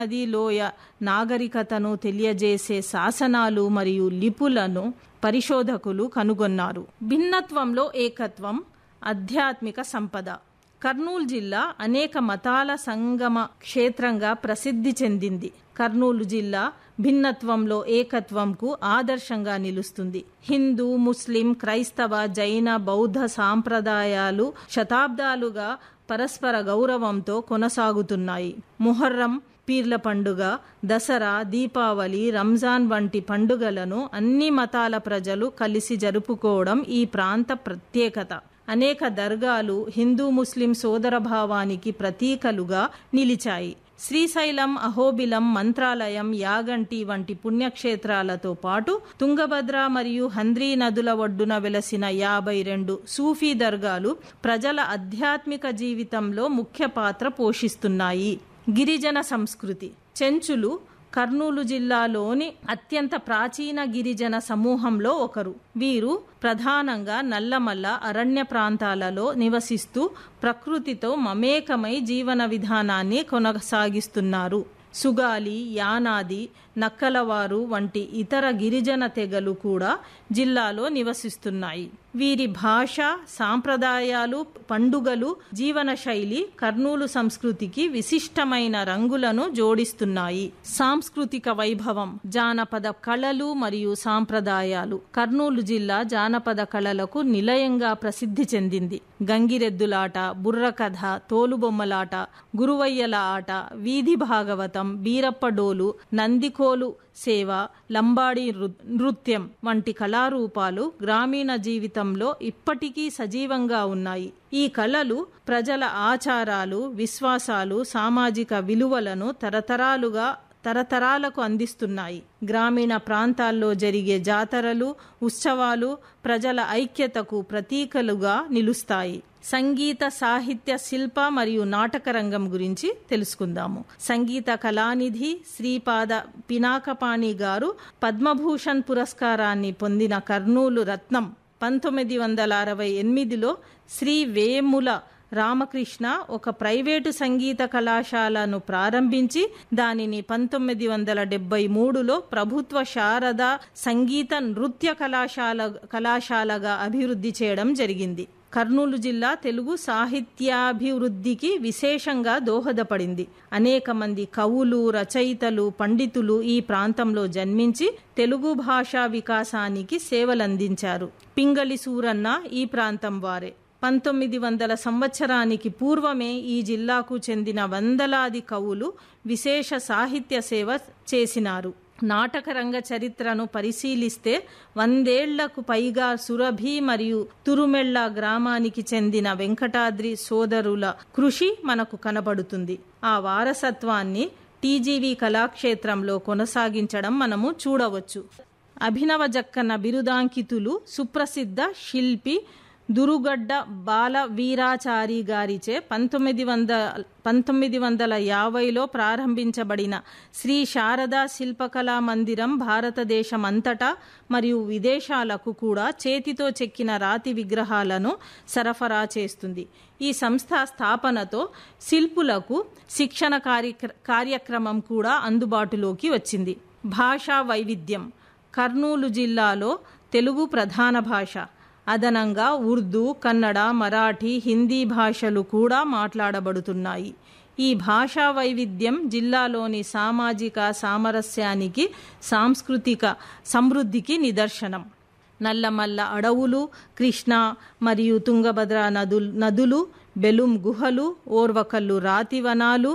నది లోయ నాగరికతను తెలియజేసే శాసనాలు మరియు లిపులను పరిశోధకులు కనుగొన్నారు భిన్నత్వంలో ఏకత్వం ఆధ్యాత్మిక సంపద కర్నూలు జిల్లా అనేక మతాల సంగమ క్షేత్రంగా ప్రసిద్ధి చెందింది కర్నూలు జిల్లా భిన్నత్వంలో ఏకత్వంకు ఆదర్శంగా నిలుస్తుంది హిందూ ముస్లిం క్రైస్తవ జైన బౌద్ధ సాంప్రదాయాలు శతాబ్దాలుగా పరస్పర గౌరవంతో కొనసాగుతున్నాయి ముహర్రం పీర్ల పండుగ దసరా దీపావళి రంజాన్ వంటి పండుగలను అన్ని మతాల ప్రజలు కలిసి జరుపుకోవడం ఈ ప్రాంత ప్రత్యేకత అనేక దర్గాలు హిందూ ముస్లిం సోదరభావానికి ప్రతీకలుగా నిలిచాయి శ్రీశైలం అహోబిలం మంత్రాలయం యాగంటి వంటి పుణ్యక్షేత్రాలతో పాటు తుంగభద్ర మరియు హంద్రీ నదుల ఒడ్డున వెలసిన యాభై రెండు సూఫీ దర్గాలు ప్రజల ఆధ్యాత్మిక జీవితంలో ముఖ్య పాత్ర పోషిస్తున్నాయి గిరిజన సంస్కృతి చెంచులు కర్నూలు జిల్లాలోని అత్యంత ప్రాచీన గిరిజన సమూహంలో ఒకరు వీరు ప్రధానంగా నల్లమల్ల అరణ్య ప్రాంతాలలో నివసిస్తూ ప్రకృతితో మమేకమై జీవన విధానాన్ని కొనసాగిస్తున్నారు సుగాలి యానాది నక్కలవారు వంటి ఇతర గిరిజన తెగలు కూడా జిల్లాలో నివసిస్తున్నాయి వీరి భాష సాంప్రదాయాలు పండుగలు జీవన శైలి కర్నూలు సంస్కృతికి విశిష్టమైన రంగులను జోడిస్తున్నాయి సాంస్కృతిక వైభవం జానపద కళలు మరియు సాంప్రదాయాలు కర్నూలు జిల్లా జానపద కళలకు నిలయంగా ప్రసిద్ధి చెందింది గంగిరెద్దులాట బుర్రకథ తోలుబొమ్మలాట గురువయ్యల ఆట వీధి భాగవతం బీరప్పడోలు నందికోలు సేవ లంబాడి నృత్యం వంటి కళారూపాలు గ్రామీణ జీవితంలో ఇప్పటికీ సజీవంగా ఉన్నాయి ఈ కళలు ప్రజల ఆచారాలు విశ్వాసాలు సామాజిక విలువలను తరతరాలుగా తరతరాలకు అందిస్తున్నాయి గ్రామీణ ప్రాంతాల్లో జరిగే జాతరలు ఉత్సవాలు ప్రజల ఐక్యతకు ప్రతీకలుగా నిలుస్తాయి సంగీత సాహిత్య శిల్ప మరియు నాటక రంగం గురించి తెలుసుకుందాము సంగీత కళానిధి శ్రీపాద పినాకపాణి గారు పద్మభూషణ్ పురస్కారాన్ని పొందిన కర్నూలు రత్నం పంతొమ్మిది వందల అరవై ఎనిమిదిలో శ్రీ వేముల రామకృష్ణ ఒక ప్రైవేటు సంగీత కళాశాలను ప్రారంభించి దానిని పంతొమ్మిది వందల డెబ్బై మూడులో ప్రభుత్వ శారద సంగీత నృత్య కళాశాల కళాశాలగా అభివృద్ధి చేయడం జరిగింది కర్నూలు జిల్లా తెలుగు సాహిత్యాభివృద్ధికి విశేషంగా దోహదపడింది అనేక మంది కవులు రచయితలు పండితులు ఈ ప్రాంతంలో జన్మించి తెలుగు భాషా వికాసానికి సేవలందించారు పింగళి సూరన్న ఈ ప్రాంతం వారే పంతొమ్మిది వందల సంవత్సరానికి పూర్వమే ఈ జిల్లాకు చెందిన వందలాది కవులు విశేష సాహిత్య సేవ చేసినారు నాటక రంగ చరిత్రను పరిశీలిస్తే వందేళ్లకు పైగా సురభి మరియు తురుమెళ్ల గ్రామానికి చెందిన వెంకటాద్రి సోదరుల కృషి మనకు కనబడుతుంది ఆ వారసత్వాన్ని టీజీవీ కళాక్షేత్రంలో కొనసాగించడం మనము చూడవచ్చు అభినవ జక్కన్న బిరుదాంకితులు సుప్రసిద్ధ శిల్పి దురుగడ్డ బాల వీరాచారి గారిచే పంతొమ్మిది వంద పంతొమ్మిది వందల యాభైలో ప్రారంభించబడిన శ్రీ శారదా శిల్పకళా మందిరం భారతదేశం అంతటా మరియు విదేశాలకు కూడా చేతితో చెక్కిన రాతి విగ్రహాలను సరఫరా చేస్తుంది ఈ సంస్థ స్థాపనతో శిల్పులకు శిక్షణ కార్యక్రమం కూడా అందుబాటులోకి వచ్చింది భాషా వైవిధ్యం కర్నూలు జిల్లాలో తెలుగు ప్రధాన భాష అదనంగా ఉర్దూ కన్నడ మరాఠీ హిందీ భాషలు కూడా మాట్లాడబడుతున్నాయి ఈ భాషా వైవిధ్యం జిల్లాలోని సామాజిక సామరస్యానికి సాంస్కృతిక సమృద్ధికి నిదర్శనం నల్లమల్ల అడవులు కృష్ణ మరియు తుంగభద్ర నదులు నదులు బెలుం గుహలు ఓర్వకల్లు రాతివనాలు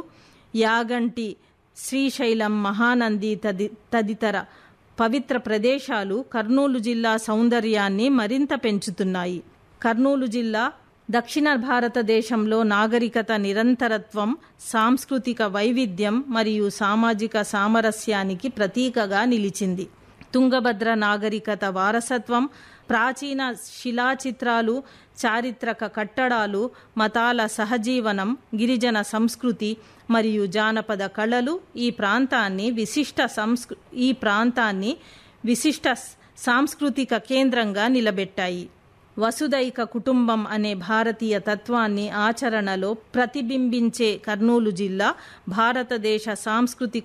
యాగంటి శ్రీశైలం మహానంది తది తదితర పవిత్ర ప్రదేశాలు కర్నూలు జిల్లా సౌందర్యాన్ని మరింత పెంచుతున్నాయి కర్నూలు జిల్లా దక్షిణ భారతదేశంలో నాగరికత నిరంతరత్వం సాంస్కృతిక వైవిధ్యం మరియు సామాజిక సామరస్యానికి ప్రతీకగా నిలిచింది తుంగభద్ర నాగరికత వారసత్వం ప్రాచీన శిలాచిత్రాలు చారిత్రక కట్టడాలు మతాల సహజీవనం గిరిజన సంస్కృతి మరియు జానపద కళలు ఈ ప్రాంతాన్ని విశిష్ట సంస్కృ ఈ ప్రాంతాన్ని విశిష్ట సాంస్కృతిక కేంద్రంగా నిలబెట్టాయి వసుదైక కుటుంబం అనే భారతీయ తత్వాన్ని ఆచరణలో ప్రతిబింబించే కర్నూలు జిల్లా భారతదేశ సాంస్కృతిక